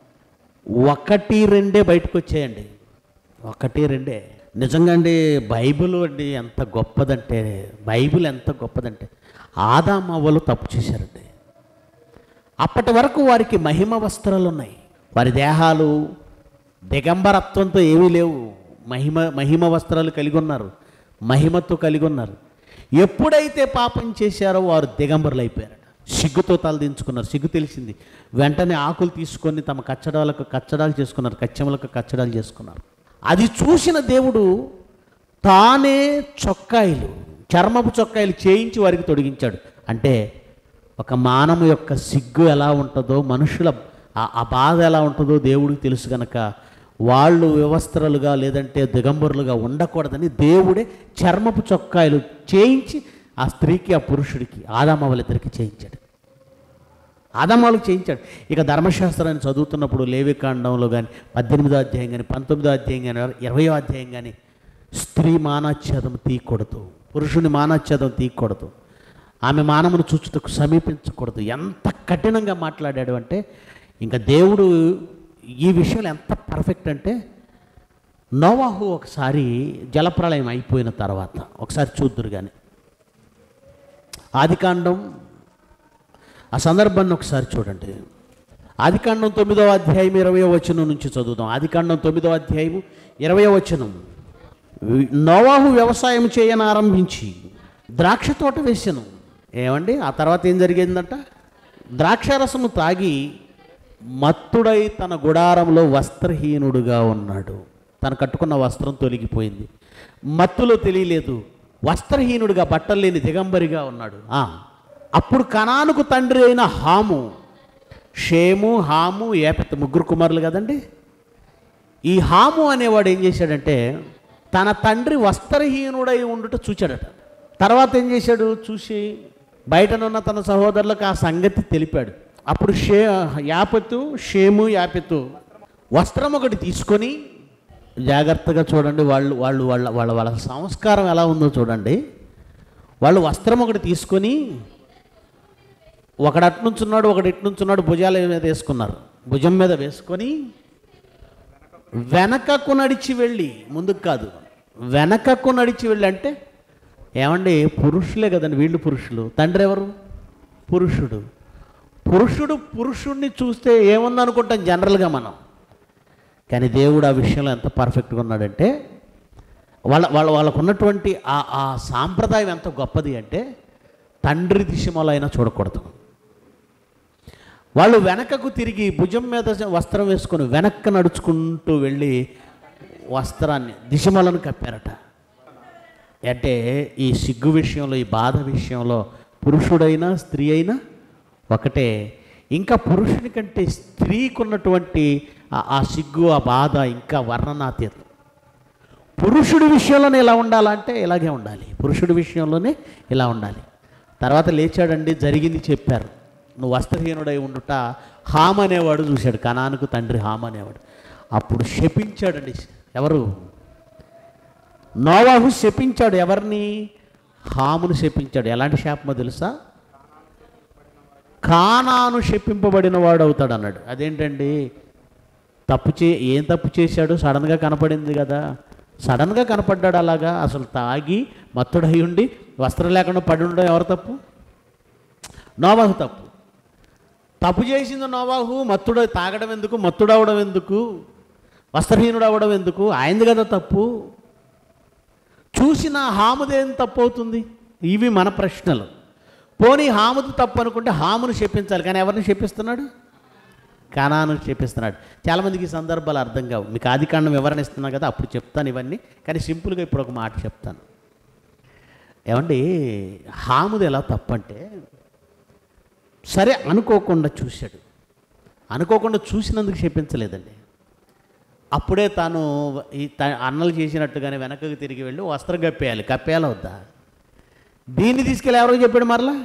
ఒకటి రెండే బయటకు వచ్చాయండి ఒకటి రెండే నిజంగా అండి బైబిల్ అండి ఎంత గొప్పదంటే బైబిల్ ఎంత గొప్పదంటే ఆదామవ్వలు తప్పు చేశారండి అప్పటి వరకు వారికి మహిమ వస్త్రాలు ఉన్నాయి వారి దేహాలు దిగంబరత్వంతో ఏమీ లేవు మహిమ మహిమ వస్త్రాలు కలిగి ఉన్నారు మహిమతో కలిగి ఉన్నారు ఎప్పుడైతే పాపం చేశారో వారు దిగంబరులు అయిపోయారట సిగ్గుతో తలదించుకున్నారు సిగ్గు తెలిసింది వెంటనే ఆకులు తీసుకొని తమ కచ్చడాలకు కచ్చడాలు చేసుకున్నారు కచ్చములకు కచ్చడాలు చేసుకున్నారు అది చూసిన దేవుడు తానే చొక్కాయిలు చర్మపు చొక్కాయిలు చేయించి వారికి తొడిగించాడు అంటే ఒక మానవు యొక్క సిగ్గు ఎలా ఉంటుందో మనుషుల ఆ- ఆ బాధ ఎలా ఉంటుందో దేవుడికి తెలుసు గనక వాళ్ళు వ్యవస్థలుగా లేదంటే దిగంబరులుగా ఉండకూడదని దేవుడే చర్మపు చొక్కాయలు చేయించి ఆ స్త్రీకి ఆ పురుషుడికి ఆదామవలిద్దరికి చేయించాడు ఆదామాలకు చేయించాడు ఇక ధర్మశాస్త్రాన్ని చదువుతున్నప్పుడు లేవికాండంలో కానీ పద్దెనిమిదో అధ్యాయం కానీ పంతొమ్మిదో అధ్యాయం కానీ ఇరవయో అధ్యాయం కానీ స్త్రీ మానాచ్ఛేదం తీయకూడదు పురుషుని మానాచ్ఛేదం తీయకూడదు ఆమె మానవును చూచుటకు సమీపించకూడదు ఎంత కఠినంగా మాట్లాడాడు అంటే ఇంకా దేవుడు ఈ విషయంలో ఎంత పర్ఫెక్ట్ అంటే నోవాహు ఒకసారి జలప్రళయం అయిపోయిన తర్వాత ఒకసారి చూద్దురు కానీ ఆదికాండం ఆ సందర్భాన్ని ఒకసారి చూడండి ఆదికాండం తొమ్మిదవ అధ్యాయం ఇరవయో వచనం నుంచి చదువుదాం ఆదికాండం తొమ్మిదవ అధ్యాయం ఇరవయో వచనం నోవాహు వ్యవసాయం చేయని ఆరంభించి ద్రాక్ష తోట వేసాను ఏమండి ఆ తర్వాత ఏం జరిగిందంట ద్రాక్షారసము తాగి మత్తుడై తన గుడారంలో వస్త్రహీనుడుగా ఉన్నాడు తను కట్టుకున్న వస్త్రం తొలగిపోయింది మత్తులో తెలియలేదు వస్త్రహీనుడిగా బట్టలు లేని దిగంబరిగా ఉన్నాడు ఆ, అప్పుడు కనానుకు తండ్రి అయిన హాము షేము హాము ఏపెత్త ముగ్గురు కుమారులు కదండి ఈ హాము అనేవాడు ఏం చేశాడంటే తన తండ్రి వస్త్రహీనుడై ఉండుట చూచాడట తర్వాత ఏం చేశాడు చూసి బయటనున్న తన సహోదరులకు ఆ సంగతి తెలిపాడు అప్పుడు షే యాపతు షేము యాపెతు వస్త్రం ఒకటి తీసుకొని జాగ్రత్తగా చూడండి వాళ్ళు వాళ్ళు వాళ్ళ వాళ్ళ వాళ్ళ సంస్కారం ఎలా ఉందో చూడండి వాళ్ళు వస్త్రం ఒకటి తీసుకొని ఒకడు అట్నుంచున్నాడు ఒకడు ఇట్నుంచున్నాడు భుజాల మీద వేసుకున్నారు భుజం మీద వేసుకొని వెనకకు నడిచి వెళ్ళి ముందుకు కాదు వెనకకు నడిచి వెళ్ళి అంటే ఏమండి పురుషులే కదండి వీళ్ళు పురుషులు తండ్రి ఎవరు పురుషుడు పురుషుడు పురుషుడిని చూస్తే ఏముందనుకుంటాం జనరల్గా మనం కానీ దేవుడు ఆ విషయంలో ఎంత పర్ఫెక్ట్గా ఉన్నాడంటే వాళ్ళ వాళ్ళ వాళ్ళకు ఉన్నటువంటి ఆ ఆ సాంప్రదాయం ఎంత గొప్పది అంటే తండ్రి దిశమలైనా చూడకూడదు వాళ్ళు వెనకకు తిరిగి భుజం మీద వస్త్రం వేసుకొని వెనక్కి నడుచుకుంటూ వెళ్ళి వస్త్రాన్ని దిశమలను కప్పారట అంటే ఈ సిగ్గు విషయంలో ఈ బాధ విషయంలో పురుషుడైనా స్త్రీ అయినా ఒకటే ఇంకా పురుషుని కంటే స్త్రీకి ఉన్నటువంటి ఆ- ఆ సిగ్గు ఆ బాధ ఇంకా వర్ణనాతీతం పురుషుడి విషయంలోనే ఇలా ఉండాలంటే ఇలాగే ఉండాలి పురుషుడి విషయంలోనే ఇలా ఉండాలి తర్వాత లేచాడండి జరిగింది చెప్పారు నువ్వు వస్త్రహీనుడై ఉండుట హామ్ అనేవాడు చూశాడు కనానుకు తండ్రి హామ్ అనేవాడు అప్పుడు శపించాడండి ఎవరు నోవాహు శపించాడు ఎవరిని హామును శపించాడు ఎలాంటి శాపమో తెలుసా కానాను శపింపబడిన వాడు అవుతాడు అన్నాడు అదేంటండి తప్పు చే ఏం తప్పు చేశాడు సడన్గా కనపడింది కదా సడన్గా కనపడ్డాడు అలాగా అసలు తాగి మత్తుడై ఉండి వస్త్రం లేకుండా పడి ఉండడం ఎవరు తప్పు నోవాహు తప్పు తప్పు చేసింది నోవాహు మత్తుడు తాగడం ఎందుకు మత్తుడవడం ఎందుకు వస్త్రహీనుడు అవ్వడం ఎందుకు ఆయనది కదా తప్పు చూసిన హాముదేం తప్పు అవుతుంది ఇవి మన ప్రశ్నలు పోనీ హాముది తప్పు అనుకుంటే హామును శపించాలి కానీ ఎవరిని శపిస్తున్నాడు కణాను చెప్పిస్తున్నాడు చాలామందికి ఈ సందర్భాలు అర్థం కావు మీకు ఆది కాండం వివరణ ఇస్తున్నా కదా అప్పుడు చెప్తాను ఇవన్నీ కానీ సింపుల్గా ఇప్పుడు ఒక మాట చెప్తాను ఏమండి హాముది ఎలా తప్పంటే సరే అనుకోకుండా చూశాడు అనుకోకుండా చూసినందుకు చెప్పించలేదండి అప్పుడే తాను ఈ త- అన్నలు చేసినట్టుగానే వెనకకు తిరిగి వెళ్ళి వస్త్రం కప్పేయాలి కప్పేయాలి వద్దా దీన్ని తీసుకెళ్ళి ఎవరికి చెప్పాడు మరలా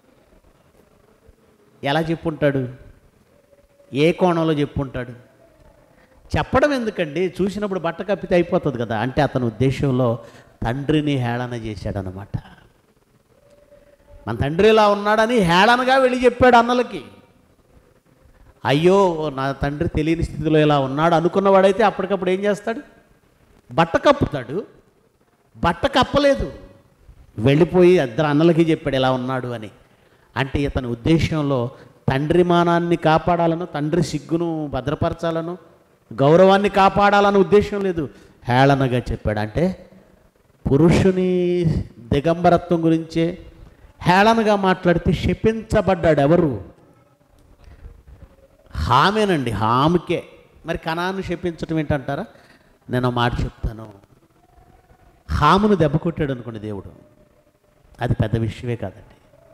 ఎలా చెప్పుంటాడు ఏ కోణంలో చెప్పుంటాడు చెప్పడం ఎందుకండి చూసినప్పుడు బట్ట కప్పితే అయిపోతుంది కదా అంటే అతని ఉద్దేశంలో తండ్రిని హేళన చేశాడనమాట మన తండ్రి ఇలా ఉన్నాడని హేళనగా వెళ్ళి చెప్పాడు అన్నలకి అయ్యో నా తండ్రి తెలియని స్థితిలో ఇలా ఉన్నాడు అనుకున్నవాడైతే అప్పటికప్పుడు ఏం చేస్తాడు బట్ట కప్పుతాడు బట్ట కప్పలేదు వెళ్ళిపోయి ఇద్దరు అన్నలకి చెప్పాడు ఇలా ఉన్నాడు అని అంటే ఇతని ఉద్దేశంలో తండ్రి మానాన్ని కాపాడాలను తండ్రి సిగ్గును భద్రపరచాలను గౌరవాన్ని కాపాడాలన్న ఉద్దేశం లేదు హేళనగా చెప్పాడు అంటే పురుషుని దిగంబరత్వం గురించే హేళనగా మాట్లాడితే శపించబడ్డాడు ఎవరు హామేనండి హామికే మరి కణాన్ని శపించటం ఏంటంటారా నేను ఒక మాట చెప్తాను హామును దెబ్బ కొట్టాడు అనుకోండి దేవుడు అది పెద్ద విషయమే కాదండి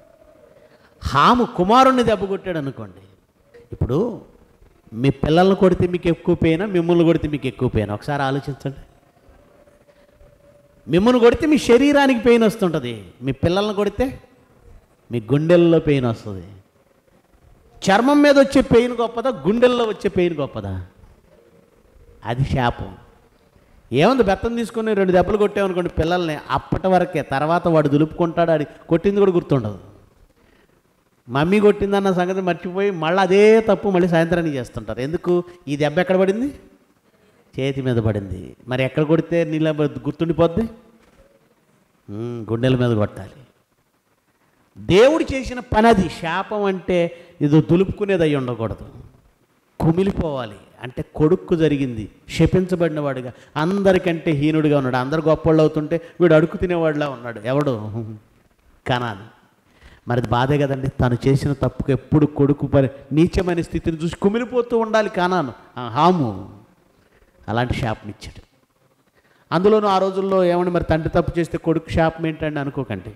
హాము కుమారుణ్ణి దెబ్బ కొట్టాడు అనుకోండి ఇప్పుడు మీ పిల్లల్ని కొడితే మీకు ఎక్కువ పెయినా మిమ్మల్ని కొడితే మీకు ఎక్కువ పెయిన్ ఒకసారి ఆలోచించండి మిమ్మల్ని కొడితే మీ శరీరానికి పెయిన్ వస్తుంటుంది మీ పిల్లల్ని కొడితే మీ గుండెల్లో పెయిన్ వస్తుంది చర్మం మీద వచ్చే పెయిన్ గొప్పదా గుండెల్లో వచ్చే పెయిన్ గొప్పదా అది శాపం ఏముంది బెత్తం తీసుకుని రెండు దెబ్బలు కొట్టామనుకోండి పిల్లల్ని అప్పటి వరకే తర్వాత వాడు దులుపుకుంటాడు అది కొట్టింది కూడా గుర్తుండదు మమ్మీ కొట్టిందన్న సంగతి మర్చిపోయి మళ్ళీ అదే తప్పు మళ్ళీ సాయంత్రానికి చేస్తుంటారు ఎందుకు ఈ దెబ్బ ఎక్కడ పడింది చేతి మీద పడింది మరి ఎక్కడ కొడితే నీళ్ళ గుర్తుండిపోద్ది ఉమ్, గుండెల మీద కొట్టాలి దేవుడు చేసిన పని అది శాపం అంటే ఇది దులుపుకునేది అయి ఉండకూడదు కుమిలిపోవాలి అంటే కొడుక్కు జరిగింది శపించబడిన వాడుగా అందరికంటే హీనుడిగా ఉన్నాడు అందరు గొప్పవాళ్ళు అవుతుంటే వీడు అడుగు తినేవాడిలా ఉన్నాడు ఎవడు కనాను మరి అది బాధే కదండి తను చేసిన తప్పుకు ఎప్పుడు కొడుకు పరి నీచమైన స్థితిని చూసి కుమిలిపోతూ ఉండాలి కానాను ఆ హాము అలాంటి శాపం ఇచ్చాడు అందులోనూ ఆ రోజుల్లో ఏమని మరి తండ్రి తప్పు చేస్తే కొడుకు శాపం ఏంటండి అనుకోకండి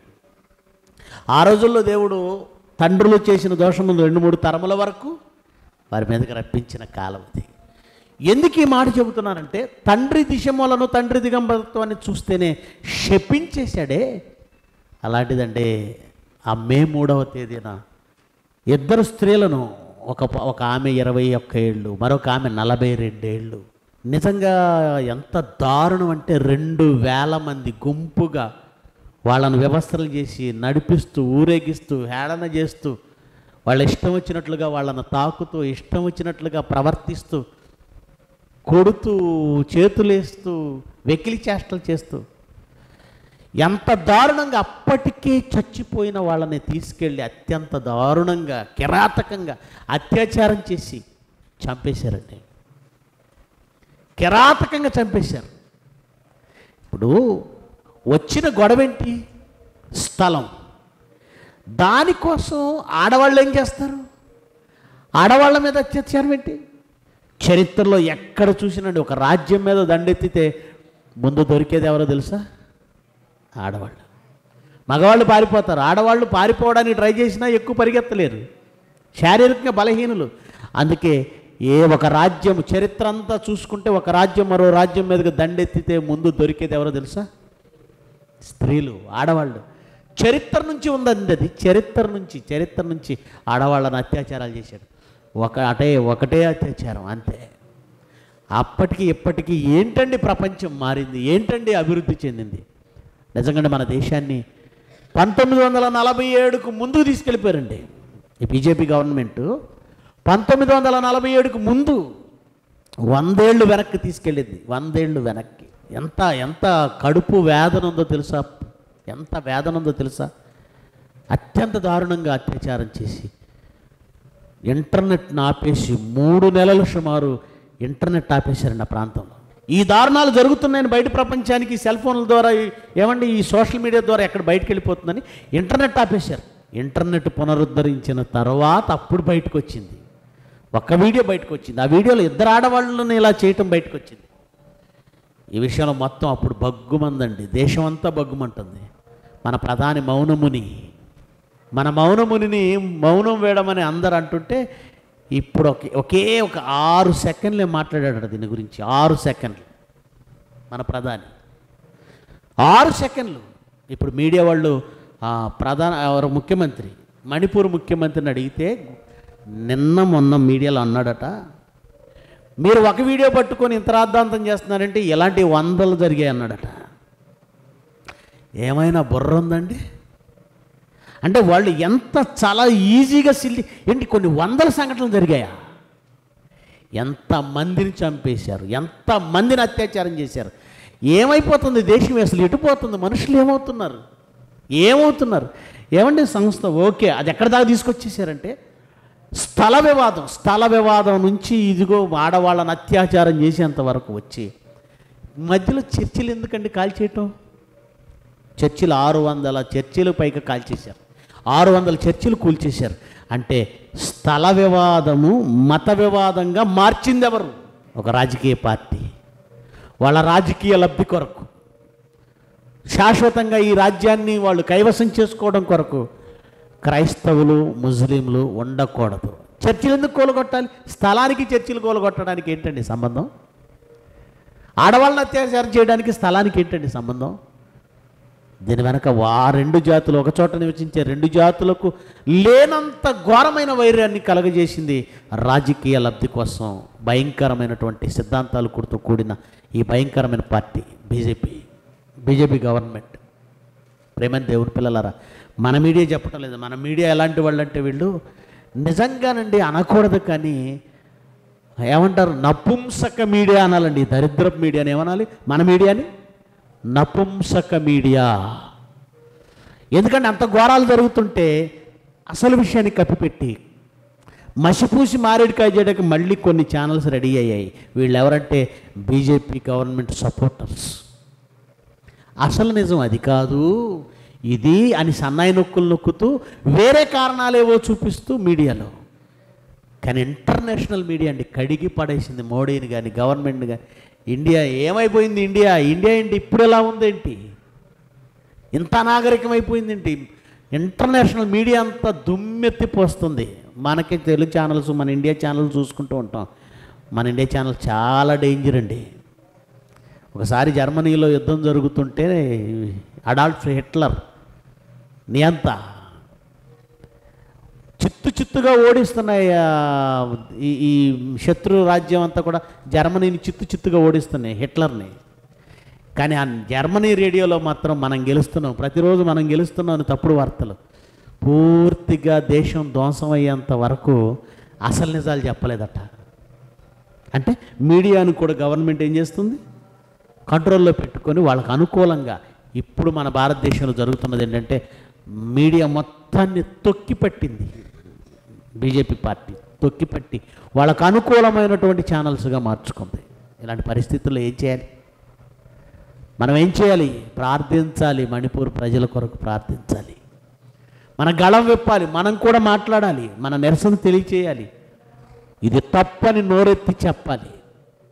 ఆ రోజుల్లో దేవుడు తండ్రులు చేసిన దోషములు రెండు మూడు తరముల వరకు వారి మీదకి రప్పించిన కాలం అది ఎందుకు ఈ మాట చెబుతున్నానంటే తండ్రి దిశమూలను తండ్రి దిగంబరత్వాన్ని చూస్తేనే శపించేశాడే అలాంటిదంటే ఆ మే మూడవ తేదీన ఇద్దరు స్త్రీలను ఒక ప- ఒక ఆమె ఇరవై ఒక్క ఏళ్ళు మరొక ఆమె నలభై రెండేళ్ళు నిజంగా ఎంత దారుణం అంటే రెండు వేల మంది గుంపుగా వాళ్ళను వ్యవస్థలు చేసి నడిపిస్తూ ఊరేగిస్తూ హేళన చేస్తూ వాళ్ళ ఇష్టం వచ్చినట్లుగా వాళ్ళను తాకుతూ ఇష్టం వచ్చినట్లుగా ప్రవర్తిస్తూ కొడుతూ చేతులేస్తూ వెకిలి చేష్టలు చేస్తూ ఎంత దారుణంగా అప్పటికే చచ్చిపోయిన వాళ్ళని తీసుకెళ్ళి అత్యంత దారుణంగా కిరాతకంగా అత్యాచారం చేసి చంపేశారండి కిరాతకంగా చంపేశారు ఇప్పుడు వచ్చిన గొడవేంటి స్థలం దానికోసం ఆడవాళ్ళు ఏం చేస్తారు ఆడవాళ్ళ మీద అత్యాచారం ఏంటి చరిత్రలో ఎక్కడ చూసినండి ఒక రాజ్యం మీద దండెత్తితే ముందు దొరికేది ఎవరో తెలుసా ఆడవాళ్ళు మగవాళ్ళు పారిపోతారు ఆడవాళ్ళు పారిపోవడానికి ట్రై చేసినా ఎక్కువ పరిగెత్తలేరు శారీరకంగా బలహీనులు అందుకే ఏ ఒక రాజ్యం చరిత్ర అంతా చూసుకుంటే ఒక రాజ్యం మరో రాజ్యం మీదకి దండెత్తితే ముందు దొరికేది ఎవరో తెలుసా స్త్రీలు ఆడవాళ్ళు చరిత్ర నుంచి ఉందండి అది చరిత్ర నుంచి చరిత్ర నుంచి ఆడవాళ్ళని అత్యాచారాలు చేశాడు ఒక అటే ఒకటే అత్యాచారం అంతే అప్పటికి ఇప్పటికీ ఏంటండి ప్రపంచం మారింది ఏంటండి అభివృద్ధి చెందింది నిజంగానే మన దేశాన్ని పంతొమ్మిది వందల నలభై ఏడుకు ముందుకు తీసుకెళ్ళిపోయారండి ఈ బీజేపీ గవర్నమెంట్ పంతొమ్మిది వందల నలభై ఏడుకు ముందు వందేళ్ళు వెనక్కి తీసుకెళ్ళింది వందేళ్ళు వెనక్కి ఎంత ఎంత కడుపు వేదన ఉందో తెలుసా ఎంత వేదన ఉందో తెలుసా అత్యంత దారుణంగా అత్యాచారం చేసి ఇంటర్నెట్ని ఆపేసి మూడు నెలలు సుమారు ఇంటర్నెట్ ఆపేశారండి ఆ ప్రాంతంలో ఈ దారుణాలు జరుగుతున్నాయని బయట ప్రపంచానికి సెల్ ఫోన్ల ద్వారా ఈ- ఏమండి ఈ సోషల్ మీడియా ద్వారా ఎక్కడ బయటకు వెళ్ళిపోతుందని ఇంటర్నెట్ ఆపేశారు ఇంటర్నెట్ పునరుద్ధరించిన తర్వాత అప్పుడు బయటకు వచ్చింది ఒక్క వీడియో బయటకు వచ్చింది ఆ వీడియోలో ఇద్దరు ఆడవాళ్ళని ఇలా చేయటం బయటకు వచ్చింది ఈ విషయంలో మొత్తం అప్పుడు బగ్గుమందండి దేశం అంతా బగ్గుమంటుంది మన ప్రధాని మౌనముని మన మౌనమునిని మౌనం వేయడమని అందరు అంటుంటే ఇప్పుడు ఒకే ఒకే ఒక ఆరు సెకండ్లే మాట్లాడాడు దీని గురించి ఆరు సెకండ్లు మన ప్రధాని ఆరు సెకండ్లు ఇప్పుడు మీడియా వాళ్ళు ఆ, ప్రధాన ఎవరు ముఖ్యమంత్రి మణిపూర్ ముఖ్యమంత్రిని అడిగితే నిన్న మొన్న మీడియాలో అన్నాడట మీరు ఒక వీడియో పట్టుకొని ఇంత రాద్ధాంతం చేస్తున్నారంటే ఇలాంటి వందలు జరిగాయి అన్నాడట ఏమైనా బుర్ర ఉందండి అంటే వాళ్ళు ఎంత చాలా ఈజీగా సిల్లి ఏంటి కొన్ని వందల సంఘటనలు జరిగాయా ఎంత మందిని చంపేశారు ఎంత మందిని అత్యాచారం చేశారు ఏమైపోతుంది దేశం అసలు ఎటుపోతుంది మనుషులు ఏమవుతున్నారు ఏమవుతున్నారు ఏమండి సంస్థ ఓకే అది ఎక్కడ దాకా తీసుకొచ్చేసారంటే స్థల వివాదం స్థల వివాదం నుంచి ఇదిగో ఆడవాళ్ళని అత్యాచారం చేసేంత వరకు వచ్చి మధ్యలో చర్చిలు ఎందుకండి కాల్చేయటం చర్చిలు ఆరు వందల చర్చిలు పైగా కాల్చేశారు ఆరు వందల చర్చిలు కూల్చేశారు అంటే స్థల వివాదము మత వివాదంగా మార్చింది ఎవరు ఒక రాజకీయ పార్టీ వాళ్ళ రాజకీయ లబ్ధి కొరకు శాశ్వతంగా ఈ రాజ్యాన్ని వాళ్ళు కైవసం చేసుకోవడం కొరకు క్రైస్తవులు ముస్లింలు ఉండకూడదు చర్చిలు ఎందుకు కూలగొట్టాలి స్థలానికి చర్చిలు కూలగొట్టడానికి ఏంటండి సంబంధం ఆడవాళ్ళని అత్యాచారం చేయడానికి స్థలానికి ఏంటండి సంబంధం దీని వెనక ఆ రెండు జాతులు ఒక చోట నివసించే రెండు జాతులకు లేనంత ఘోరమైన వైర్యాన్ని కలగజేసింది రాజకీయ లబ్ధి కోసం భయంకరమైనటువంటి సిద్ధాంతాలు కూడుతూ కూడిన ఈ భయంకరమైన పార్టీ బీజేపీ బీజేపీ గవర్నమెంట్ ప్రేమని దేవుని పిల్లలారా మన మీడియా చెప్పటం లేదు మన మీడియా ఎలాంటి వాళ్ళు అంటే వీళ్ళు నిజంగానండి అనకూడదు కానీ ఏమంటారు నపుంసక మీడియా అనాలండి దరిద్రపు మీడియాని ఏమనాలి మన మీడియాని నపుంసక మీడియా ఎందుకంటే అంత ఘోరాలు జరుగుతుంటే అసలు విషయాన్ని కప్పిపెట్టి మసిపూసి మారేడుకాయ చేయడానికి మళ్ళీ కొన్ని ఛానల్స్ రెడీ అయ్యాయి వీళ్ళు ఎవరంటే బీజేపీ గవర్నమెంట్ సపోర్టర్స్ అసలు నిజం అది కాదు ఇది అని సన్నాయి నొక్కులు నొక్కుతూ వేరే కారణాలేవో చూపిస్తూ మీడియాలో కానీ ఇంటర్నేషనల్ మీడియా అండి కడిగి పడేసింది మోడీని కానీ గవర్నమెంట్ని కానీ ఇండియా ఏమైపోయింది ఇండియా ఇండియా ఏంటి ఇప్పుడు ఎలా ఉందేంటి ఇంత నాగరికం అయిపోయిందేంటి ఇంటర్నేషనల్ మీడియా అంతా దుమ్మెత్తిపోస్తుంది మనకి తెలుగు ఛానల్స్ మన ఇండియా ఛానల్ చూసుకుంటూ ఉంటాం మన ఇండియా ఛానల్ చాలా డేంజర్ అండి ఒకసారి జర్మనీలో యుద్ధం జరుగుతుంటే అడాల్ఫ్ హిట్లర్ నియంత చిత్తు చిత్తుగా ఓడిస్తున్నాయి ఆ, ఈ ఈ శత్రు రాజ్యం అంతా కూడా జర్మనీని చిత్తు చిత్తుగా ఓడిస్తున్నాయి హిట్లర్ని కానీ ఆ జర్మనీ రేడియోలో మాత్రం మనం గెలుస్తున్నాం ప్రతిరోజు మనం గెలుస్తున్నాం అని తప్పుడు వార్తలు పూర్తిగా దేశం ధ్వంసం అయ్యేంత వరకు అసలు నిజాలు చెప్పలేదట అంటే మీడియాను కూడా గవర్నమెంట్ ఏం చేస్తుంది కంట్రోల్లో పెట్టుకొని వాళ్ళకు అనుకూలంగా ఇప్పుడు మన భారతదేశంలో జరుగుతున్నది ఏంటంటే మీడియా మొత్తాన్ని తొక్కిపట్టింది బీజేపీ పార్టీ తొక్కిపట్టి వాళ్ళకు అనుకూలమైనటువంటి ఛానల్స్గా మార్చుకుంది ఇలాంటి పరిస్థితుల్లో ఏం చేయాలి మనం ఏం చేయాలి ప్రార్థించాలి మణిపూర్ ప్రజల కొరకు ప్రార్థించాలి మన గళం విప్పాలి మనం కూడా మాట్లాడాలి మన నిరసన తెలియచేయాలి ఇది తప్పని నోరెత్తి చెప్పాలి